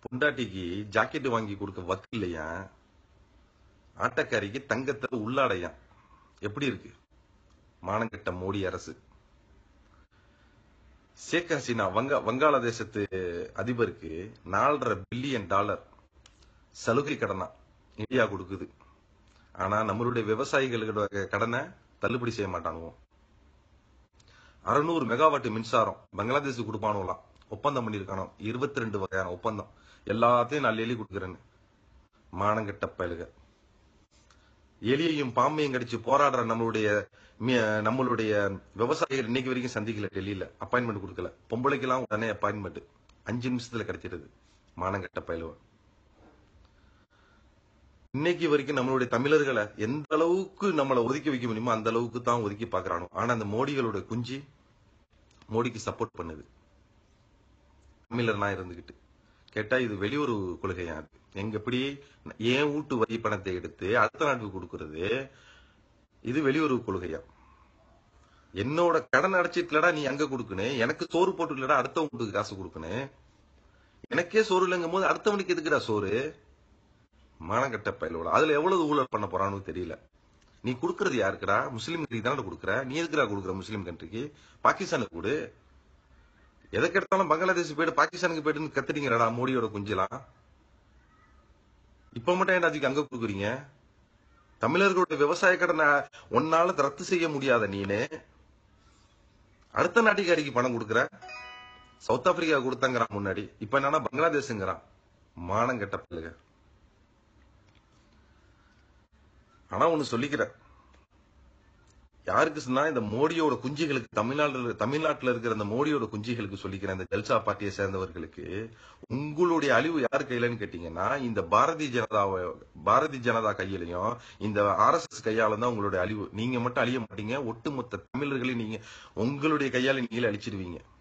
பொண்டாட்டிக்கு ஜாக்கெட் வாங்கி கொடுக்க வக்கு இல்லையா ஆட்டக்காரிக்கு தங்கத்துல உள்ளாடையா எப்படி இருக்கு மானங்கெட்ட மோடி அரசு ஷேக் ஹசீனா வங்க வங்காளதேசத்து அதிபருக்கு நாலரை பில்லியன் டாலர் சலுகை கடனா இந்தியா கொடுக்குது ஆனா நம்மளுடைய விவசாயிகளோட கடனை தள்ளுபடி செய்ய மாட்டானுவோ அறுநூறு மெகாவாட் மின்சாரம் பங்களாதேஷ் கொடுப்பானுலாம் ஒப்பந்தம் பண்ணிருக்கானோ இருபத்தி ரெண்டு வகையான ஒப்பந்தம் எல்லாத்தையும் நான் எலி கொடுக்குறேன்னு மானங்கெட்ட பயலுக எலியையும் பாம்பையும் கடிச்சு போராடுற நம்மளுடைய மி- நம்மளுடைய விவசாயிகள் இன்னைக்கு வரைக்கும் சந்திக்கல டெல்லியில அப்பாயின்மெண்ட் கொடுக்கல பொம்பளைக்கெல்லாம் உடனே அப்பாயின்மெண்ட் அஞ்சு நிமிஷத்துல கிடைச்சிருது மானங்கெட்ட பயலுவன் இன்னைக்கு வரைக்கும் நம்மளுடைய தமிழர்களை எந்த அளவுக்கு நம்மளை ஒதுக்கி வைக்க முடியுமோ அந்த அளவுக்கு தான் ஒதுக்கி பாக்குறானோ ஆனா அந்த மோடிகளோட குஞ்சு மோடிக்கு சப்போர்ட் பண்ணுது தமிழர் நான் இருந்துகிட்டு கேட்டா இது வெளியுறவு கொள்கையா அது எங்க எப்படி ஏன் வீட்டு வரி பணத்தை எடுத்து அடுத்த நாட்டுக்கு கொடுக்கறது இது வெளியுறவு கொள்கையா என்னோட கடன் அடைச்சிட்டுலடா நீ அங்க கொடுக்கணும் எனக்கு சோறு போட்டுலடா அடுத்தவங்களுக்கு காசு கொடுக்கணும் எனக்கே சோறு இல்லைங்கும் போது அடுத்தவனுக்கு எதுக்குடா சோறு மானங்கட்ட பயிலோட அதுல எவ்வளவு ஊழல் பண்ண போறான்னு தெரியல நீ குடுக்கறது யாருக்குடா முஸ்லீம் கண்ட்ரிக்கு தானே கொடுக்குற நீ எதுக்குடா கொடுக்குற முஸ்லீம் கண்ட்ரிக்கு பாகிஸ்தானுக்கு கொடு எதுக்கு எடுத்தாலும் பங்களாதேஷ் போயிட்டு பாகிஸ்தானுக்கு போயிட்டு கத்துறீங்கடா மோடியோட குஞ்சலாம் இப்ப மட்டும் ஏன்டா அதுக்கு அங்க கொடுக்குறீங்க தமிழர்களோட விவசாய கடனை ஒன்னால ரத்து செய்ய முடியாத நீனு அடுத்த நாட்டுக்காரிக்கு பணம் கொடுக்குற சவுத் ஆப்பிரிக்கா கொடுத்தங்கிறான் முன்னாடி இப்ப என்னன்னா பங்களாதேஷ்ங்கிறான் மானம் கெட்ட பிள்ளைங்க ஆனா ஒண்ணு சொல்லிக்கிறேன் யாருக்கு சொன்னா இந்த மோடியோட குஞ்சுகளுக்கு தமிழ்நாட்டுல தமிழ்நாட்டுல இருக்கிற இந்த மோடியோட குஞ்சுகளுக்கு சொல்லிக்கிறேன் இந்த ஜல்சா பார்ட்டியை சேர்ந்தவர்களுக்கு உங்களுடைய அழிவு யார் கையிலன்னு கேட்டீங்கன்னா இந்த பாரதிய ஜனதா பாரதிய ஜனதா கையிலையும் இந்த ஆர்எஸ்எஸ் கையால தான் உங்களுடைய அழிவு நீங்க மட்டும் அழிய மாட்டீங்க ஒட்டுமொத்த தமிழர்களையும் நீங்க உங்களுடைய கையால நீங்களே அழிச்சிடுவீங்க